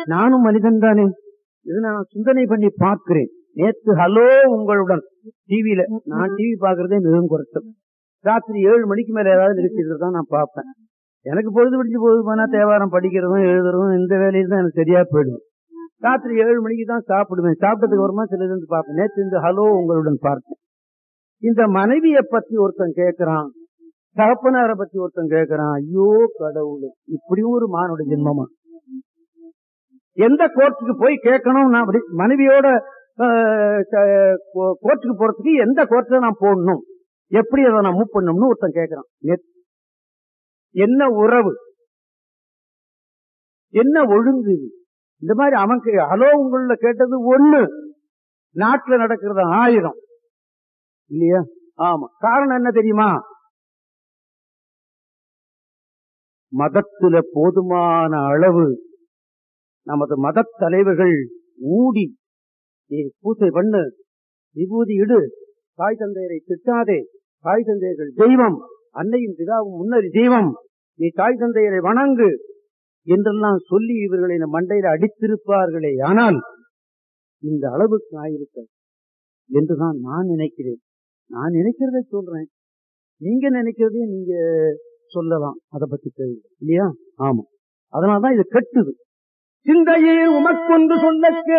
நானும் மனிதன் தானே இது நான் சிந்தனை பண்ணி பார்க்கிறேன் நேத்து ஹலோ உங்களுடன் டிவியில நான் டிவி பாக்குறதே மிகவும் குறைச்சல் ராத்திரி ஏழு மணிக்கு மேல ஏதாவது நிகழ்ச்சிகள் தான் நான் பார்ப்பேன் எனக்கு பொழுது பிடிச்சு பொழுது போனா தேவாரம் படிக்கிறதும் எழுதுறதும் இந்த வேலையில தான் எனக்கு சரியா போயிடும் ராத்திரி ஏழு மணிக்கு தான் சாப்பிடுவேன் சாப்பிட்டதுக்கு அப்புறமா சில இருந்து பார்ப்பேன் நேற்று இந்த ஹலோ உங்களுடன் பார்த்தேன் இந்த மனைவியை பத்தி ஒருத்தன் கேட்கிறான் தகப்பனாரை பத்தி ஒருத்தன் கேட்கிறான் ஐயோ கடவுளே இப்படியும் ஒரு மானுட ஜென்மமா எந்த கோர்ட்டுக்கு போய் கேட்கணும் நான் அப்படி மனைவியோட அஹ், க- கோ- கோர்ட்டுக்கு போறதுக்கு எந்த கோர்ட்ல நான் போடணும் எப்படி அதை நான் மூவ் பண்ணணும்னு ஒருத்தன் கேட்கிறான் நேத்து. என்ன உறவு என்ன ஒழுங்கு இது இந்த மாதிரி அவன் கே- ஹலோ உங்கள கேட்டது ஒண்ணு நாட்டுல நடக்கிறது ஆயிரம் இல்லையா ஆமா காரணம் என்ன தெரியுமா மதத்துல போதுமான அளவு நமது மத தலைவர்கள் ஊடி நீ பூசை பண்ணு விபூதி இடு தாய் தந்தையரை திட்டாதே தாய் தந்தையர்கள் தெய்வம் அன்னையும் பிதாவும் முன்னறி தெய்வம் நீ தாய் தந்தையரை வணங்கு என்றெல்லாம் சொல்லி இவர்களை இந்த மண்டையில அடித்திருப்பார்களே ஆனால் இந்த அளவுக்கு ஆயிருக்க என்றுதான் நான் நினைக்கிறேன் நான் நினைக்கிறதை சொல்றேன் நீங்க நினைக்கிறதே நீங்க சொல்லலாம் அதை பத்தி தெரியல இல்லையா ஆமா அதனாலதான் இது கட்டுது சிந்தையே உமக்கொன்று சொல்ல